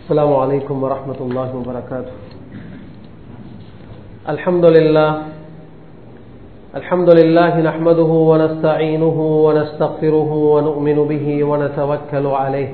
السلام عليكم ورحمة الله وبركاته الحمد لله الحمد لله نحمده ونستعينه ونستغفره ونؤمن به ونتوكل عليه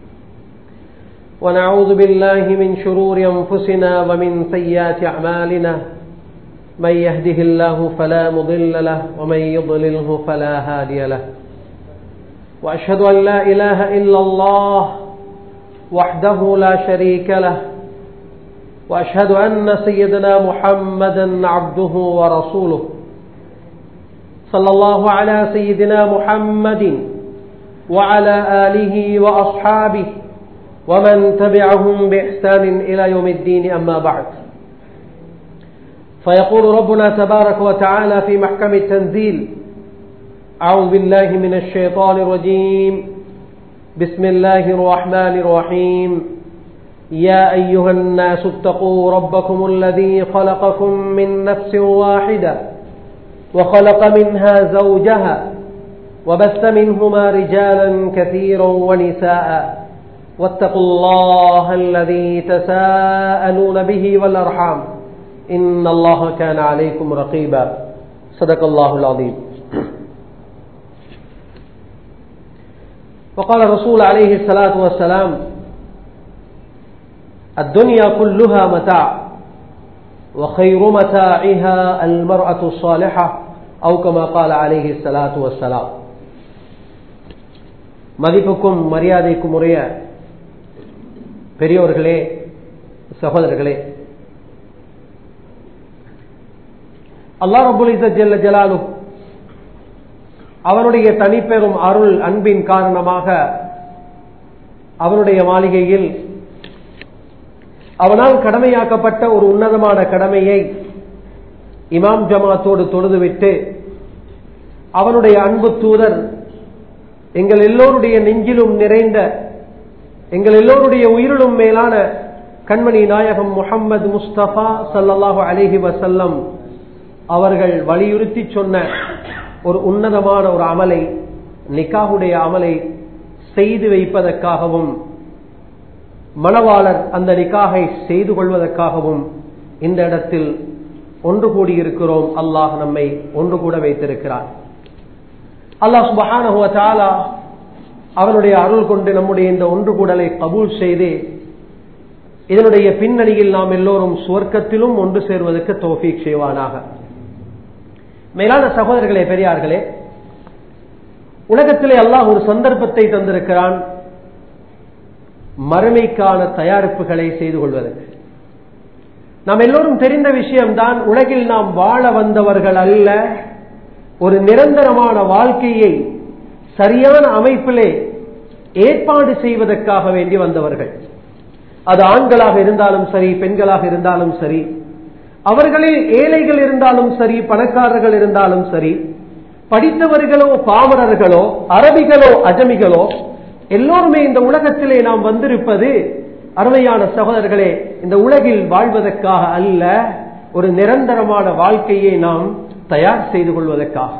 ونعوذ بالله من شرور أنفسنا ومن سيئات أعمالنا من يهده الله فلا مضل له ومن يضلله فلا هادي له وأشهد أن لا إله إلا الله وحده لا شريك له وأشهد أن سيدنا محمدا عبده ورسوله صلى الله على سيدنا محمد وعلى آله وأصحابه ومن تبعهم بإحسان إلى يوم الدين أما بعد فيقول ربنا تبارك وتعالى في محكم التنزيل أعوذ بالله من الشيطان الرجيم بسم الله الرحمن الرحيم يا أيها الناس اتقوا ربكم الذي خلقكم من نفس واحدة وخلق منها زوجها وبث منهما رجالا كثيرا ونساء واتقوا الله الذي تساءلون به والأرحام إن الله كان عليكم رقيبا صدق الله العظيم وقال الرسول عليه الصلاة والسلام الدنيا كلها متاع وخير متاعها المرأة الصالحة أو كما قال عليه الصلاة والسلام மதிப்புக்கும் மரியாதைக்கும் உரிய பெரியோர்களே சகோதரர்களே அல்லா ரபுல் ஜல்ல ஜலாலு அவனுடைய தனிப்பெரும் அருள் அன்பின் காரணமாக அவனுடைய மாளிகையில் அவனால் கடமையாக்கப்பட்ட ஒரு உன்னதமான கடமையை இமாம் ஜமாத்தோடு தொழுதுவிட்டு அவனுடைய அன்பு தூதர் எங்கள் எல்லோருடைய நெஞ்சிலும் நிறைந்த எங்கள் எல்லோருடைய உயிரிலும் மேலான கண்மணி நாயகம் முகம்மது முஸ்தபா சல்லாஹூ அலிஹி வசல்லம் அவர்கள் வலியுறுத்தி சொன்ன ஒரு உன்னதமான ஒரு அமலை நிக்காவுடைய அமலை செய்து வைப்பதற்காகவும் மணவாளர் அந்த நிக்காகை செய்து கொள்வதற்காகவும் இந்த இடத்தில் ஒன்று கூடியிருக்கிறோம் அல்லாஹ் நம்மை ஒன்று கூட வைத்திருக்கிறார் அல்லாஹ் சுபஹான அவனுடைய அருள் கொண்டு நம்முடைய இந்த ஒன்று கூடலை கபூல் செய்து இதனுடைய பின்னணியில் நாம் எல்லோரும் சுவர்க்கத்திலும் ஒன்று சேர்வதற்கு தோஃபீக் செய்வானாக மேலான சகோதரர்களே பெரியார்களே உலகத்திலே அல்லாஹ் ஒரு சந்தர்ப்பத்தை தந்திருக்கிறான் மறுமைக்கான தயாரிப்புகளை செய்து கொள்வதற்கு நாம் எல்லோரும் தெரிந்த விஷயம்தான் உலகில் நாம் வாழ வந்தவர்கள் அல்ல ஒரு நிரந்தரமான வாழ்க்கையை சரியான அமைப்பிலே ஏற்பாடு செய்வதற்காக வேண்டி வந்தவர்கள் அது ஆண்களாக இருந்தாலும் சரி பெண்களாக இருந்தாலும் சரி அவர்களில் ஏழைகள் இருந்தாலும் சரி பணக்காரர்கள் இருந்தாலும் சரி படித்தவர்களோ பாமரர்களோ அரபிகளோ அஜமிகளோ எல்லோருமே இந்த உலகத்திலே நாம் வந்திருப்பது அருமையான சகோதரர்களே இந்த உலகில் வாழ்வதற்காக அல்ல ஒரு நிரந்தரமான வாழ்க்கையை நாம் தயார் செய்து கொள்வதற்காக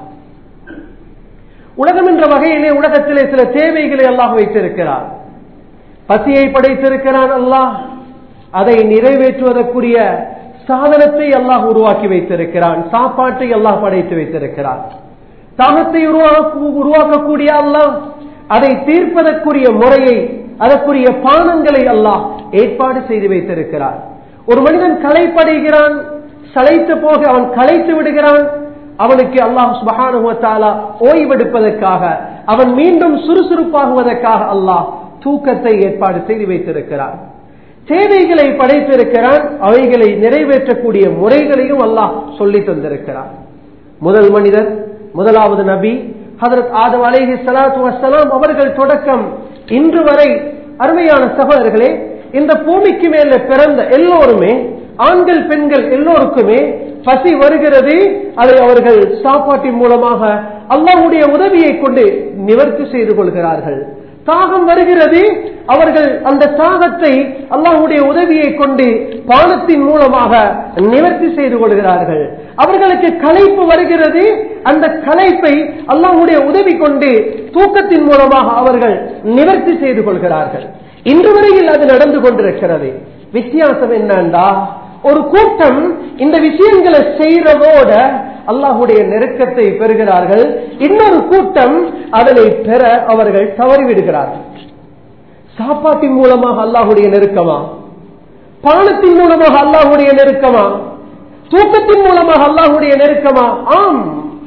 உலகம் என்ற வகையிலே உலகத்திலே சில தேவைகளை அல்லாஹ் வைத்திருக்கிறார் பசியை படைத்திருக்கிறான் அல்லாஹ் அதை நிறைவேற்றுவதற்குரிய சாதனத்தை அல்லாஹ் உருவாக்கி வைத்திருக்கிறான் சாப்பாட்டை அல்லாஹ் படைத்து வைத்திருக்கிறான் தாகத்தை உருவாக்கக்கூடிய அல்லாஹ் அதை தீர்ப்பதற்குரிய முறையை அதற்குரிய பானங்களை அல்லாஹ் ஏற்பாடு செய்து வைத்திருக்கிறார் ஒரு மனிதன் களைப்படைகிறான் சளைத்து போக அவன் களைத்து விடுகிறான் அவனுக்கு அல்லாஹ் சுபகானுவத்தாலா ஓய்வெடுப்பதற்காக அவன் மீண்டும் சுறுசுறுப்பாகுவதற்காக அல்லாஹ் தூக்கத்தை ஏற்பாடு செய்து வைத்திருக்கிறான் தேவைகளை படைத்திருக்கிறான் அவைகளை நிறைவேற்றக்கூடிய முறைகளையும் அல்லாஹ் சொல்லி தந்திருக்கிறான் முதல் மனிதர் முதலாவது நபி ஹதரத் ஆதம் அலேஹி சலாத்து வசலாம் அவர்கள் தொடக்கம் இன்று வரை அருமையான சகோதரர்களே இந்த பூமிக்கு மேல பிறந்த எல்லோருமே ஆண்கள் பெண்கள் எல்லோருக்குமே பசி வருகிறது அதை அவர்கள் சாப்பாட்டின் மூலமாக அல்லாவுடைய உதவியை கொண்டு நிவர்த்தி செய்து கொள்கிறார்கள் தாகம் வருகிறது அவர்கள் அந்த தாகத்தை அல்லாஹுடைய உதவியை கொண்டு பானத்தின் மூலமாக நிவர்த்தி செய்து கொள்கிறார்கள் அவர்களுக்கு களைப்பு வருகிறது அந்த களைப்பை அல்லாஹுடைய உதவி கொண்டு தூக்கத்தின் மூலமாக அவர்கள் நிவர்த்தி செய்து கொள்கிறார்கள் இன்று வரையில் அது நடந்து கொண்டிருக்கிறது வித்தியாசம் என்னண்டா ஒரு கூட்டம் இந்த விஷயங்களை செய்யறதோட அல்லாஹுடைய நெருக்கத்தை பெறுகிறார்கள் இன்னொரு கூட்டம் அதனை பெற அவர்கள் தவறிவிடுகிறார்கள் சாப்பாட்டின் மூலமாக அல்லாஹுடைய நெருக்கமா பானத்தின் மூலமாக அல்லாஹுடைய நெருக்கமா தூக்கத்தின் மூலமாக அல்லாஹுடைய நெருக்கமா ஆம்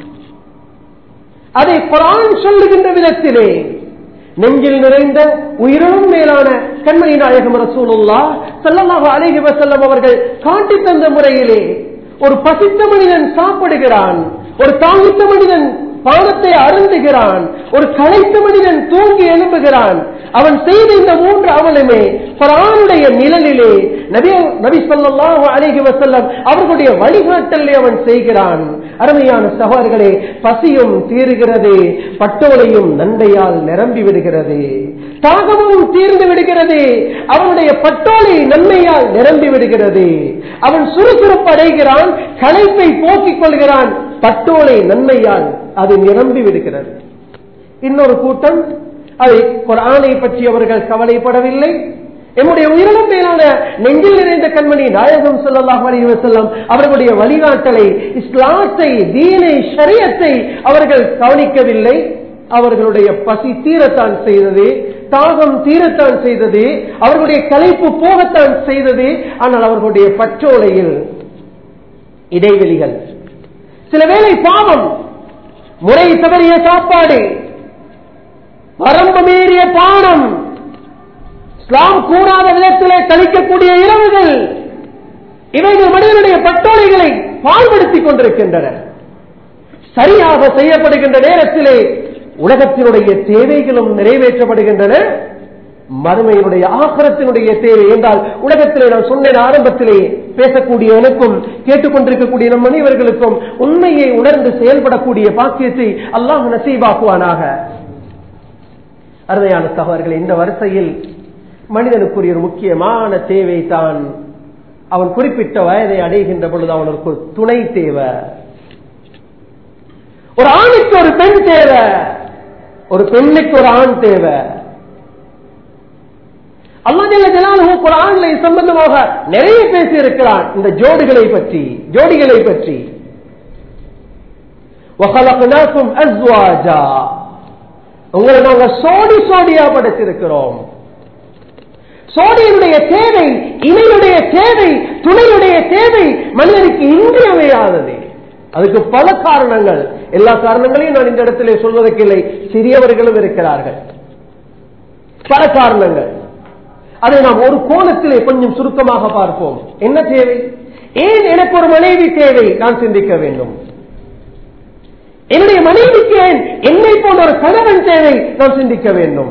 அதை குரான் சொல்லுகின்ற விதத்திலே நெஞ்சில் நிறைந்த உயிரினும் மேலான கண்மணி நாயகம் ரசூலுல்லா ஸல்லல்லாஹு அலைஹி வஸல்லம் அவர்கள் காட்டி தந்த முறையிலே ஒரு பசித்த மனிதன் சாப்பிடுகிறான் ஒரு தாங்கித்த மனிதன் பானத்தை அருந்துகிறான் ஒரு களைத்த மனிதன் தூங்கி எழும்புகிறான் அவன் செய்த இந்த மூன்று அவனுமே பரானுடைய நிழலிலே நபி நபி ஸல்லல்லாஹு அலைஹி வஸல்லம் அவர்களுடைய வழிகாட்டலே அவன் செய்கிறான் அருமையான சகோதரர்களே பசியும் தீருகிறது பட்டோலையும் நண்டையால் நிரம்பி விடுகிறது தாகமும் தீர்ந்து விடுகிறது அவனுடைய பட்டோலை நன்மையால் நிரம்பி விடுகிறது அவன் சுறுசுறுப்பு அடைகிறான் களைப்பை போக்கிக் கொள்கிறான் பட்டோலை நன்மையால் அது நிரம்பி விடுகிறது இன்னொரு கூட்டம் அதை குரானை பற்றி அவர்கள் கவலைப்படவில்லை என்னுடைய உயிரிழம் மேலான நெஞ்சில் நிறைந்த கண்மணி நாயகம் ஸல்லல்லாஹு அலைஹி வஸல்லம் அவர்களுடைய வழிகாட்டலை இஸ்லாத்தை தீனை ஷரியத்தை அவர்கள் கவனிக்கவில்லை அவர்களுடைய பசி தீரத்தான் செய்தது தாகம் தீரத்தான் செய்தது அவர்களுடைய கலைப்பு போகத்தான் செய்தது ஆனால் அவர்களுடைய பற்றோலையில் இடைவெளிகள் சில வேளை பாவம் முறை தவறிய சாப்பாடு வரம்பு மீறிய பானம் இஸ்லாம் கூறாத விதத்திலே கழிக்கக்கூடிய இரவுகள் இவைகள் மனிதனுடைய பட்டோலைகளை பால்படுத்திக் கொண்டிருக்கின்றன சரியாக செய்யப்படுகின்ற நேரத்திலே உலகத்தினுடைய தேவைகளும் நிறைவேற்றப்படுகின்றன மறுமையினுடைய ஆகரத்தினுடைய தேவை என்றால் உலகத்திலே நான் சொன்னேன் ஆரம்பத்திலே பேசக்கூடிய எனக்கும் கேட்டுக்கொண்டிருக்கக்கூடிய நம் மனிதர்களுக்கும் உண்மையை உணர்ந்து செயல்படக்கூடிய பாக்கியத்தை அல்லாஹ் நசீபாக்குவானாக அருமையான சகோதரர்கள் இந்த வரிசையில் மனிதனுக்குரிய ஒரு முக்கியமான தேவை தான் அவன் குறிப்பிட்ட வயதை அடைகின்ற பொழுது அவனுக்கு ஒரு துணை தேவை ஒரு ஆணுக்கு ஒரு பெண் தேவை ஒரு பெண்ணுக்கு ஒரு ஆண் தேவை அல்லாஹ் குரான்ல சம்பந்தமாக நிறைய பேசி இருக்கிறான் இந்த ஜோடிகளை பற்றி ஜோடிகளை பற்றி وَخَلَقْنَاكُمْ أَزْوَاجًا உங்களை நாங்க சோடி சோடியா படைத்திருக்கிறோம் சோடியினுடைய தேவை இணையுடைய தேவை துணையுடைய தேவை மனிதனுக்கு இன்றியமையாதது அதுக்கு பல காரணங்கள் எல்லா காரணங்களையும் நான் இந்த இடத்திலே சொல்வதற்கு இல்லை சிறியவர்களும் இருக்கிறார்கள் பல காரணங்கள் அதை நாம் ஒரு கோணத்திலே கொஞ்சம் சுருக்கமாக பார்ப்போம் என்ன தேவை ஏன் எனக்கு ஒரு மனைவி தேவை நான் சிந்திக்க வேண்டும் என்னுடைய மனைவிக்கு ஏன் என்னை போன்ற ஒரு கணவன் தேவை நாம் சிந்திக்க வேண்டும்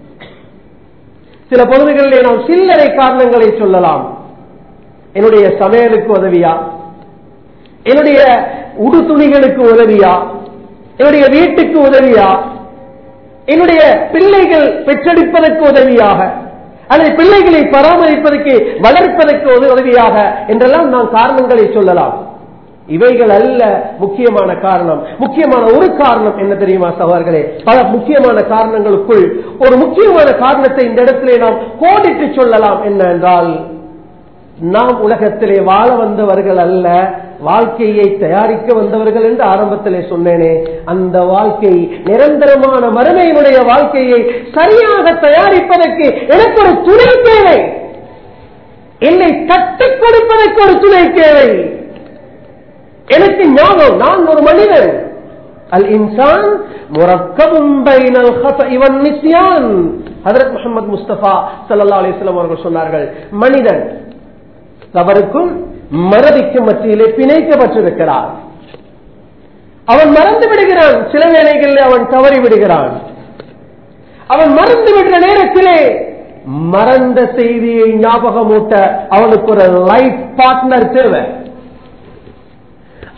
சில பொழுதுகளிலே நாம் சில்லறை காரணங்களை சொல்லலாம் என்னுடைய சமையலுக்கு உதவியா என்னுடைய உடு துணிகளுக்கு உதவியா என்னுடைய வீட்டுக்கு உதவியா என்னுடைய பிள்ளைகள் பெற்றெடுப்பதற்கு உதவியாக அல்லது பிள்ளைகளை பராமரிப்பதற்கு வளர்ப்பதற்கு உதவியாக என்றெல்லாம் நாம் காரணங்களை சொல்லலாம் இவைகள் அல்ல முக்கியமான காரணம் முக்கியமான ஒரு காரணம் என்ன தெரியுமா சவார்களே பல முக்கியமான காரணங்களுக்குள் ஒரு முக்கியமான காரணத்தை இந்த இடத்திலே நாம் கோடிட்டு சொல்லலாம் என்ன என்றால் நாம் உலகத்திலே வாழ வந்தவர்கள் அல்ல வாழ்க்கையை தயாரிக்க வந்தவர்கள் என்று ஆரம்பத்திலே சொன்னேனே அந்த வாழ்க்கை நிரந்தரமான மறுமையினுடைய வாழ்க்கையை சரியாக தயாரிப்பதற்கு எனக்கு ஒரு துணை தேவை என்னை கற்றுக் கொடுப்பதற்கு ஒரு துணை தேவை எனக்கு ஞாபகம் நான் ஒரு மனிதன் அல் இன்சான் முரக்கபும் பைனல் ஹஸஇ வன் நிஸ்யான் ஹஜரத் முஹம்மது முஸ்தபா ஸல்லல்லாஹு அலைஹி வஸல்லம் அவர்கள் சொன்னார்கள் மனிதன் தவறுக்கும் மறதிக்கும் மத்தியிலே பிணைக்கப்பட்டிருக்கிறார் அவன் மறந்து விடுகிறான் சில வேளைகளில் அவன் தவறி விடுகிறான் அவன் மறந்து விடுற நேரத்திலே மறந்த செய்தியை ஞாபகமூட்ட அவனுக்கு ஒரு லைஃப் பார்ட்னர் தேவை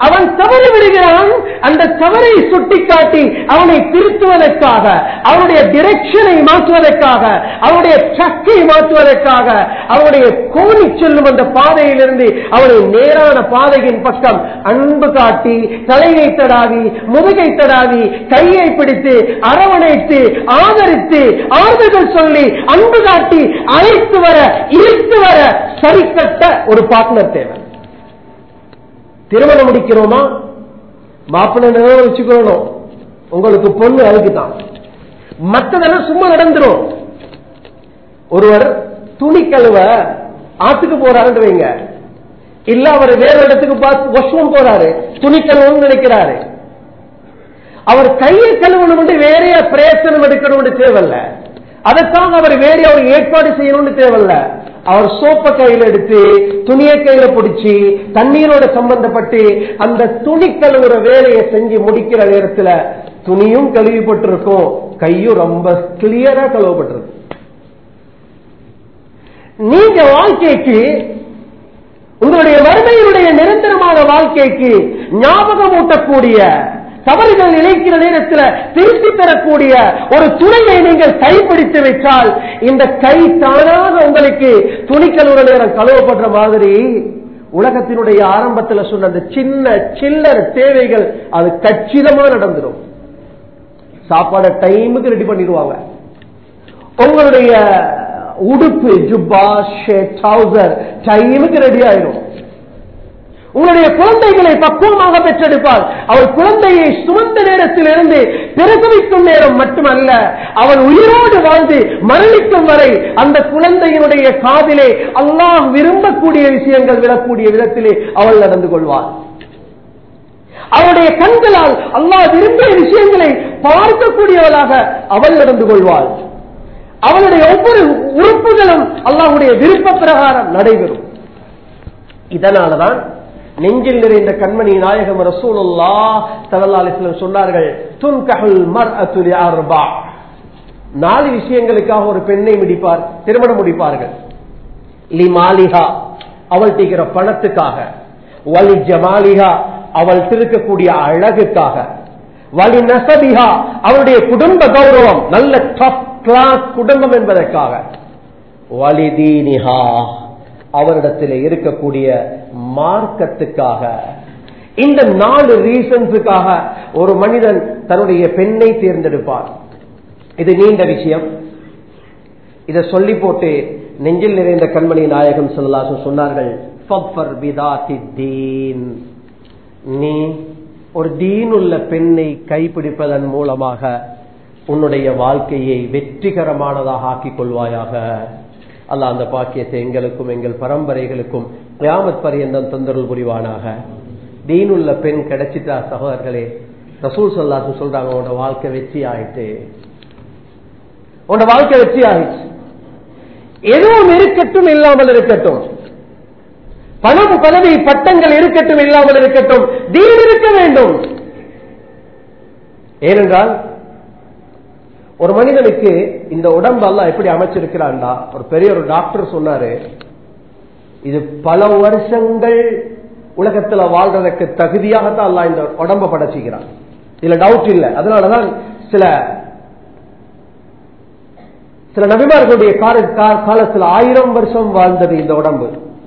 அவன் தவறி விடுகிறான் அந்த தவறை சுட்டிக்காட்டி அவனை திருத்துவதற்காக அவனுடைய டிரெக்ஷனை மாற்றுவதற்காக அவனுடைய சக்கை மாற்றுவதற்காக அவனுடைய கோணி செல்லும் அந்த பாதையிலிருந்து அவனை நேரான பாதையின் பக்கம் அன்பு காட்டி தலையை தடாவி முதுகை தடாவி கையை பிடித்து அரவணைத்து ஆதரித்து ஆறுதல் சொல்லி அன்பு காட்டி அழைத்து வர இழுத்து வர சரிக்கட்ட ஒரு பார்ட்னர் தேவை திருமணம் முடிக்கிறோமா மாப்பிள்ளை நினைவு வச்சுக்கணும் உங்களுக்கு பொண்ணு அதுக்கு தான் மற்றதெல்லாம் சும்மா நடந்துரும் ஒருவர் துணி கழுவ ஆத்துக்கு போறாருன்னு வைங்க இல்ல அவர் வேற இடத்துக்கு பார்த்து வாஷ்ரூம் போறாரு துணி கழுவணும்னு நினைக்கிறாரு அவர் கையை கழுவணும் வேறைய பிரயத்தனம் எடுக்கணும்னு தேவையில்ல அதைத்தான் அவர் வேற அவர் ஏற்பாடு செய்யணும்னு தேவையில்ல அவர் சோப்ப கையில எடுத்து துணியை கையில பிடிச்சி தண்ணீரோட சம்பந்தப்பட்டு அந்த துணி கழுவுற வேலையை செஞ்சு முடிக்கிற நேரத்துல துணியும் கழுவிப்பட்டிருக்கும் கையும் ரொம்ப கிளியரா கழுவப்பட்டிருக்கும் நீங்க வாழ்க்கைக்கு உங்களுடைய வறுமையினுடைய நிரந்தரமான வாழ்க்கைக்கு ஞாபகம் ஊட்டக்கூடிய தவறுகள் நினைக்கிற நேரத்தில் திருத்தி தரக்கூடிய ஒரு துணையை நீங்கள் கைப்பிடித்து வைத்தால் இந்த கை தானாக உங்களுக்கு துணி கழுவுற நேரம் கழுவப்படுற மாதிரி உலகத்தினுடைய ஆரம்பத்தில் சொன்ன அந்த சின்ன சில்லற தேவைகள் அது கச்சிதமா நடந்துடும் சாப்பாட டைமுக்கு ரெடி பண்ணிடுவாங்க உங்களுடைய உடுப்பு ஜுப்பா ஷர்ட் ட்ரௌசர் டைமுக்கு ரெடி ஆயிடும் உங்களுடைய குழந்தைகளை பக்குவமாக பெற்றெடுப்பார் அவள் குழந்தையை சுமந்த நேரத்தில் இருந்து பிரசவிக்கும் நேரம் மட்டுமல்ல அவள் உயிரோடு வாழ்ந்து மரணிக்கும் வரை அந்த குழந்தையினுடைய காதிலே அல்லாஹ் விரும்பக்கூடிய விஷயங்கள் விடக்கூடிய விதத்திலே அவள் நடந்து கொள்வாள் அவளுடைய கண்களால் அல்லாஹ் விரும்பிய விஷயங்களை பார்க்கக்கூடியவளாக அவள் நடந்து கொள்வாள் அவளுடைய ஒவ்வொரு உறுப்புகளும் அல்லாஹுடைய விருப்ப பிரகாரம் நடைபெறும் இதனாலதான் நெஞ்சில் நிறைந்த கண்மணி நாயகம் ரசூலுல்லா தலல்லாலிஸ்லம் சொன்னார்கள் துன்கஹுல் மர்அத்துலி அர்பா நாலு விஷயங்களுக்காக ஒரு பெண்ணை முடிப்பார் திருமணம் முடிப்பார்கள் லி மாலிகா அவள் தீக்கிற பணத்துக்காக வலி ஜமாலிகா அவள் திருக்கக்கூடிய அழகுக்காக வலி நசபிகா அவளுடைய குடும்ப கௌரவம் நல்ல டாப் கிளாஸ் குடும்பம் என்பதற்காக வலி தீனிஹா அவரிடத்தில் இருக்கக்கூடிய மார்க்கத்துக்காக இந்த நாலு ரீசன்ஸுக்காக ஒரு மனிதன் தன்னுடைய பெண்ணை தேர்ந்தெடுப்பார் இது நீண்ட விஷயம் இதை சொல்லி போட்டு நெஞ்சில் நிறைந்த கண்மணி நாயகம் சொல்லலாசம் சொன்னார்கள் நீ ஒரு தீனுள்ள பெண்ணை கைப்பிடிப்பதன் மூலமாக உன்னுடைய வாழ்க்கையை வெற்றிகரமானதாக ஆக்கிக் கொள்வாயாக அல்ல அந்த பாக்கியத்தை எங்களுக்கும் எங்கள் பரம்பரைகளுக்கும் கியாமத் பரியந்தம் தொந்தரவு புரிவானாக தீனுள்ள பெண் கிடைச்சிட்டா சகோதரர்களே ரசூல் சொல்லாசு சொல்றாங்க உன்னோட வாழ்க்கை வெற்றி ஆயிட்டு உன்னோட வாழ்க்கை வெற்றி ஆயிடுச்சு எதுவும் இருக்கட்டும் இல்லாமல் இருக்கட்டும் பணம் பதவி பட்டங்கள் இருக்கட்டும் இல்லாமல் இருக்கட்டும் தீன் இருக்க வேண்டும் ஏனென்றால் ஒரு மனிதனுக்கு இந்த உடம்பெல்லாம் எப்படி அமைச்சிருக்கிறான்டா ஒரு பெரிய ஒரு டாக்டர் சொன்னாரு இது பல வருஷங்கள் உலகத்துல வாழ்றதுக்கு தகுதியாகத்தான் அல்ல இந்த உடம்ப படைச்சிக்கிறான் இதுல டவுட் இல்லை அதனாலதான் சில சில நபிமார்களுடைய காலத்தில் ஆயிரம் வருஷம் வாழ்ந்தது இந்த உடம்பு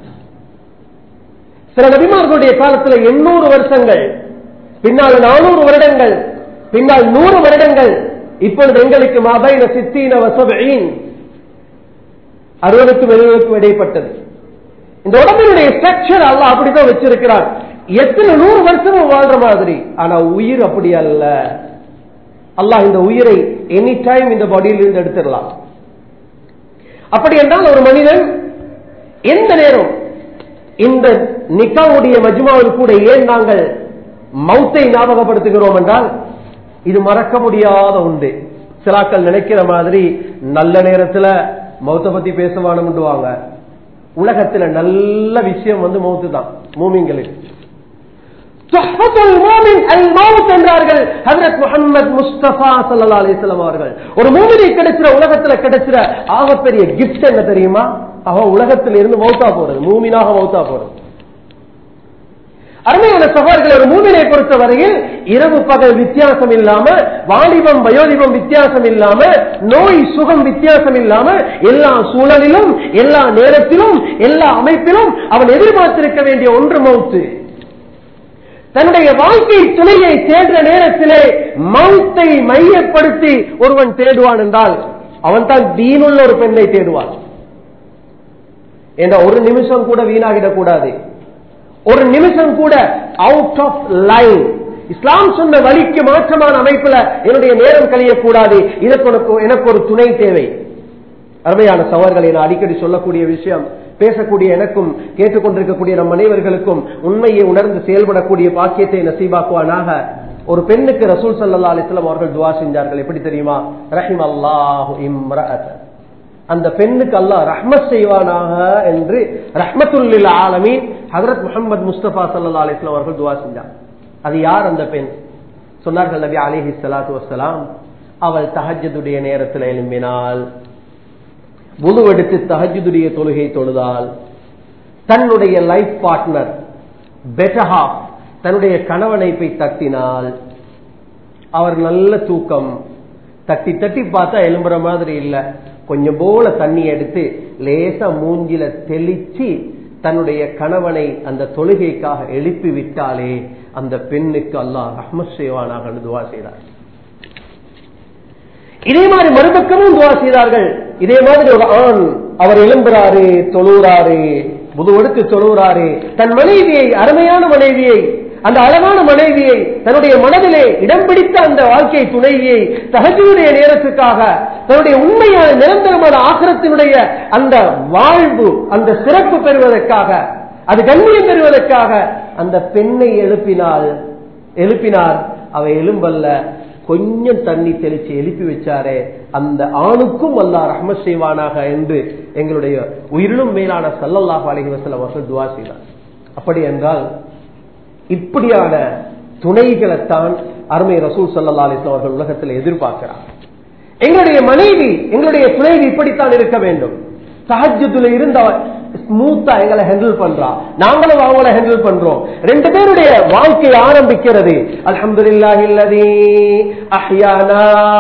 சில நபிமார்களுடைய காலத்தில் எண்ணூறு வருஷங்கள் பின்னால் நானூறு வருடங்கள் பின்னால் நூறு வருடங்கள் இப்பொழுது எங்களுக்கு மபைன சித்தீன வசபீன் அறுபதுக்கும் எழுபதுக்கும் இடைப்பட்டது இந்த உடம்பினுடைய ஸ்ட்ரக்சர் அல்ல அப்படிதான் வச்சிருக்கிறான் எத்தனை நூறு வருஷமும் வாழ்ற மாதிரி ஆனா உயிர் அப்படி அல்ல அல்லாஹ் இந்த உயிரை எனி டைம் இந்த பாடியில் இருந்து எடுத்துடலாம் அப்படி என்றால் ஒரு மனிதன் எந்த நேரம் இந்த நிக்காவுடைய மஜ்மாவில் கூட ஏன் நாங்கள் மௌத்தை ஞாபகப்படுத்துகிறோம் என்றால் இது மறக்க முடியாத உண்டு சிலாக்கள் நினைக்கிற மாதிரி நல்ல நேரத்துல மௌத்த பத்தி பேசுவானுவாங்க உலகத்துல நல்ல விஷயம் வந்து மௌத்து தான் மூமிங்களுக்கு என்றார்கள் ஹசரத் முகமது முஸ்தபா சல்லா அலிஸ்லாம் அவர்கள் ஒரு மூமினை கிடைச்சிற உலகத்துல கிடைச்சிற ஆகப்பெரிய கிஃப்ட் என்ன தெரியுமா அவன் உலகத்தில் இருந்து மௌத்தா போறது மூமினாக மௌத்தா போறது அருமையான சகோதரர்கள் ஒரு மூவினை பொறுத்த வரையில் இரவு பகல் வித்தியாசம் இல்லாம வாலிபம் வயோதிபம் வித்தியாசம் இல்லாம நோய் சுகம் வித்தியாசம் இல்லாம எல்லா சூழலிலும் எல்லா நேரத்திலும் எல்லா அமைப்பிலும் அவன் எதிர்பார்த்திருக்க வேண்டிய ஒன்று மௌத்து தன்னுடைய வாழ்க்கை துணையை தேடுற நேரத்திலே மௌத்தை மையப்படுத்தி ஒருவன் தேடுவான் என்றால் அவன் தான் தீனுள்ள ஒரு பெண்ணை தேடுவான் என்ற ஒரு நிமிஷம் கூட வீணாகிடக் கூடாது ஒரு நிமிஷம் கூட அவுட் ஆஃப் லைன் இஸ்லாம் சொன்ன வழிக்கு மாற்றமான அமைப்புல என்னுடைய நேரம் கழியக்கூடாது இதற்கு உனக்கு எனக்கு ஒரு துணை தேவை அருமையான சவர்களை நான் அடிக்கடி சொல்லக்கூடிய விஷயம் பேசக்கூடிய எனக்கும் கேட்டுக்கொண்டிருக்கக்கூடிய நம் அனைவர்களுக்கும் உண்மையை உணர்ந்து செயல்படக்கூடிய பாக்கியத்தை நசீபாக்குவானாக ஒரு பெண்ணுக்கு ரசூல் சல்லா அலிஸ்லாம் அவர்கள் துவா செஞ்சார்கள் எப்படி தெரியுமா ரஹிம் அல்லாஹு இம்ரஅத் அந்த பெண்ணுக்கு அல்லாஹ் ரஹ்மத் செய்வானாக என்று ரஹ்மத்துல்லில் ஆலமீன் ஹதரத் முகமது முஸ்தபா சல்லா அலிஸ்லாம் அவர்கள் துவா செஞ்சார் அது யார் அந்த பெண் சொன்னார்கள் நபி அலிஹி சலாத்து வசலாம் அவள் தஹஜதுடைய நேரத்தில் எழும்பினாள் முழுவெடுத்து தஹஜுடைய தொழுகை தொழுதால் தன்னுடைய லைஃப் பார்ட்னர் பெட்டஹா தன்னுடைய கணவனை போய் தட்டினால் அவர் நல்ல தூக்கம் தட்டி தட்டி பார்த்தா எலும்புற மாதிரி இல்ல கொஞ்சம் போல தண்ணி எடுத்து லேசா மூஞ்சில தெளிச்சு தன்னுடைய கணவனை அந்த தொழுகைக்காக எழுப்பி விட்டாலே அந்த பெண்ணுக்கு அல்லாஹ் ரஹ்மத் செய்வானாக துவா செய்தார் இதே மாதிரி மறுபக்கமும் துவா செய்தார்கள் இதே மாதிரி ஒரு ஆண் அவர் எழும்புறாரு தொழுறாரு முதுவெடுத்து தொழுகிறாரு தன் மனைவியை அருமையான மனைவியை அந்த அழகான மனைவியை தன்னுடைய மனதிலே இடம் பிடித்த அந்த வாழ்க்கை துணைவியை தகஜுடைய நேரத்துக்காக தன்னுடைய உண்மையான நிரந்தரமான ஆசிரத்தினுடைய அந்த வாழ்வு அந்த சிறப்பு பெறுவதற்காக அது கண்ணியம் பெறுவதற்காக அந்த பெண்ணை எழுப்பினால் எழுப்பினார் அவ எலும்பல்ல கொஞ்சம் தண்ணி தெளிச்சு எழுப்பி வச்சாரே அந்த ஆணுக்கும் அல்லா ரஹ்மத் செய்வானாக என்று எங்களுடைய உயிரிலும் மேலான சல்லல்லாஹ் அலஹி வசலம் அவர்கள் துவா செய்தார் அப்படி என்றால் இப்படியான துணைகளைத்தான் அருமை ரசூல் சல்லா அலிஸ்லாம் அவர்கள் உலகத்தில் எதிர்பார்க்கிறார் எங்களுடைய மனைவி எங்களுடைய துணைவி இப்படித்தான் இருக்க வேண்டும் சஹஜத்துல இருந்த ஸ்மூத்தா எங்களை ஹேண்டில் பண்றா நாங்களும் அவங்கள ஹேண்டில் பண்றோம் ரெண்டு பேருடைய வாழ்க்கை ஆரம்பிக்கிறது அல்ஹம்துலில்லாஹி அல்லதி அஹ்யானா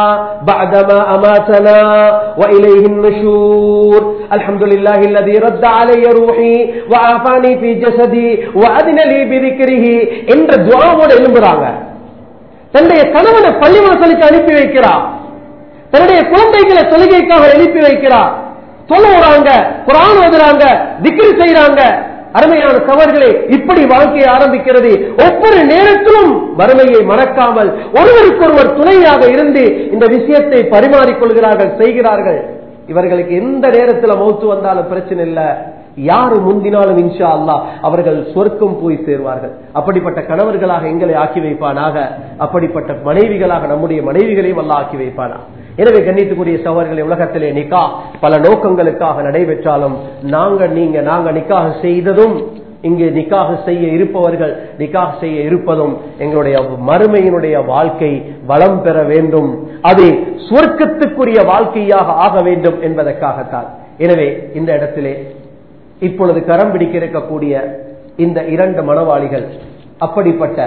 பஅதமா அமாதனா வ இலைஹி النشور الحمد لله الذي رد علي روحي وعافاني في جسدي وأذن لي بذكره என்ற துஆவோட எழும்புறாங்க தன்னுடைய கணவனை பள்ளிவாசலுக்கு அனுப்பி வைக்கிறார் தன்னுடைய குழந்தைகளை தொழுகைக்காக எழுப்பி வைக்கிறார் தொழுறாங்க குரான் ஓதுறாங்க திக்ரு செய்யறாங்க அருமையான சவர்களே இப்படி வாழ்க்கையை ஆரம்பிக்கிறது ஒவ்வொரு நேரத்திலும் வறுமையை மறக்காமல் ஒருவருக்கொருவர் துணையாக இருந்து இந்த விஷயத்தை பரிமாறிக்கொள்கிறார்கள் செய்கிறார்கள் இவர்களுக்கு எந்த நேரத்தில் மௌத்து வந்தாலும் பிரச்சனை இல்லை யாரு முந்தினாலும் இன்ஷா அல்லா அவர்கள் சொர்க்கம் போய் சேர்வார்கள் அப்படிப்பட்ட கணவர்களாக எங்களை ஆக்கி வைப்பானாக அப்படிப்பட்ட மனைவிகளாக நம்முடைய மனைவிகளையும் அல்ல ஆக்கி வைப்பானா எனவே கண்ணித்துக்குரிய சவர்களை உலகத்திலே நிக்கா பல நோக்கங்களுக்காக நடைபெற்றாலும் நாங்க நீங்க நாங்க நிக்காக செய்ததும் இங்கு நிக்காக செய்ய இருப்பவர்கள் நிக்காக செய்ய இருப்பதும் எங்களுடைய மறுமையினுடைய வாழ்க்கை வளம் பெற வேண்டும் அது சொர்க்கத்துக்குரிய வாழ்க்கையாக ஆக வேண்டும் என்பதற்காகத்தான் எனவே இந்த இடத்திலே இப்பொழுது கரம் பிடிக்க இருக்கக்கூடிய இந்த இரண்டு மனவாளிகள் அப்படிப்பட்ட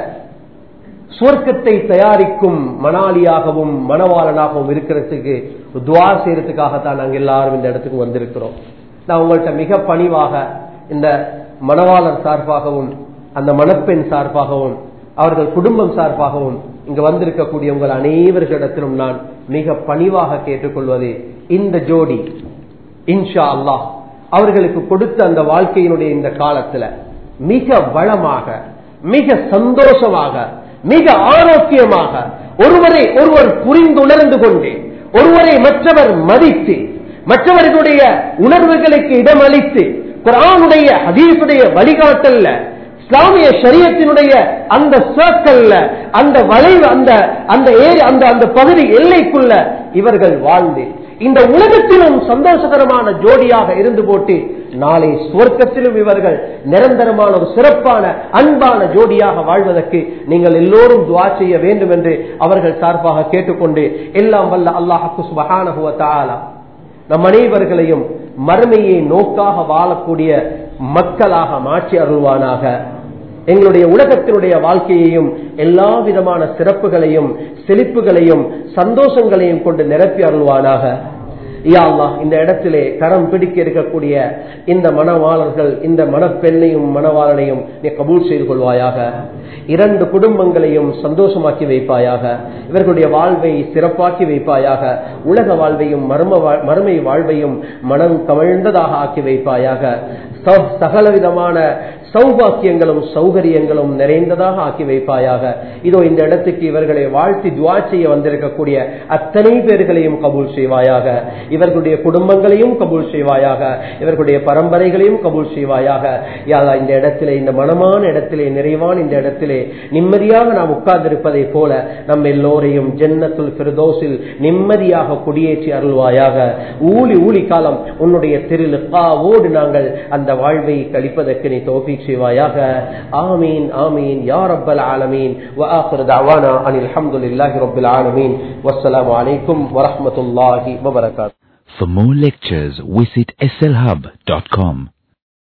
சுவர்க்கத்தை தயாரிக்கும் மணாலியாகவும் மணவாளனாகவும் இருக்கிறதுக்கு துவா செய்யறதுக்காகத்தான் நாங்கள் எல்லாரும் இந்த இடத்துக்கு வந்திருக்கிறோம் நான் உங்கள்கிட்ட மிக பணிவாக இந்த மணவாளர் சார்பாகவும் அந்த மணப்பெண் சார்பாகவும் அவர்கள் குடும்பம் சார்பாகவும் இங்கு வந்திருக்கக்கூடிய உங்கள் அனைவர்களிடத்திலும் நான் மிக பணிவாக கேட்டுக்கொள்வது இந்த ஜோடி இன்ஷா அல்லாஹ் அவர்களுக்கு கொடுத்த அந்த வாழ்க்கையினுடைய இந்த காலத்துல மிக வளமாக மிக சந்தோஷமாக மிக ஆரோக்கியமாக ஒருவரை ஒருவர் புரிந்துணர்ந்து கொண்டு ஒருவரை மற்றவர் மதித்து மற்றவர்களுடைய உணர்வுகளுக்கு இடமளித்து குரானுடைய ஹதீசுடைய வழிகாட்டல்ல இஸ்லாமிய சரியத்தினுடைய அந்த சர்க்கல்ல அந்த வளைவு அந்த அந்த ஏரி அந்த அந்த பகுதி எல்லைக்குள்ள இவர்கள் வாழ்ந்து இந்த உலகத்திலும் சந்தோஷகரமான ஜோடியாக இருந்து போட்டு நாளை சுவர்க்கத்திலும் இவர்கள் நிரந்தரமான ஒரு சிறப்பான அன்பான ஜோடியாக வாழ்வதற்கு நீங்கள் எல்லோரும் துவா செய்ய வேண்டும் என்று அவர்கள் சார்பாக கேட்டுக்கொண்டு எல்லாம் வல்ல அல்லாஹு சுபஹானஹுவ நம் அனைவர்களையும் மறுமையை நோக்காக வாழக்கூடிய மக்களாக மாற்றி அருள்வானாக எங்களுடைய உலகத்தினுடைய வாழ்க்கையையும் எல்லா விதமான சிறப்புகளையும் செழிப்புகளையும் சந்தோஷங்களையும் கொண்டு நிரப்பி அருள்வானாக யா அல்லாஹ் இந்த இடத்திலே கரம் பிடிக்க இருக்கக்கூடிய இந்த மணவாளர்கள் இந்த மணப்பெண்ணையும் மணவாளனையும் நீ கபூல் செய்து கொள்வாயாக இரண்டு குடும்பங்களையும் சந்தோஷமாக்கி வைப்பாயாக இவர்களுடைய வாழ்வை சிறப்பாக்கி வைப்பாயாக உலக வாழ்வையும் மர்ம வா- மறுமை வாழ்வையும் மனம் கவிழ்ந்ததாக ஆக்கி வைப்பாயாக ச- சகல விதமான சௌபாக்கியங்களும் சௌகரியங்களும் நிறைந்ததாக ஆக்கி வைப்பாயாக இதோ இந்த இடத்துக்கு இவர்களை வாழ்த்தி துவா செய்ய வந்திருக்கக்கூடிய அத்தனை பேர்களையும் கபூல் செய்வாயாக இவர்களுடைய குடும்பங்களையும் கபூல் செய்வாயாக இவர்களுடைய பரம்பரைகளையும் கபூல் செய்வாயாக யாரா இந்த இடத்திலே இந்த மனமான இடத்திலே நிறைவான இந்த இடத்திலே நிம்மதியாக நாம் உட்கார்ந்திருப்பதை போல நம்ம எல்லோரையும் ஜன்னத்துல் பிரதோசில் நிம்மதியாக குடியேற்றி அருள்வாயாக ஊழி ஊழி காலம் உன்னுடைய திருலுக்காவோடு நாங்கள் அந்த வாழ்வை கழிப்பதற்கு நீ தோப்பி செய்வாயாக ஆமீன் ஆமீன் யா ரப்பல் ஆலமீன் وآخر دعوانا أن الحمد لله رب العالمين والسلام عليكم ورحمة الله وبركاته For more lectures, visit slhub.com.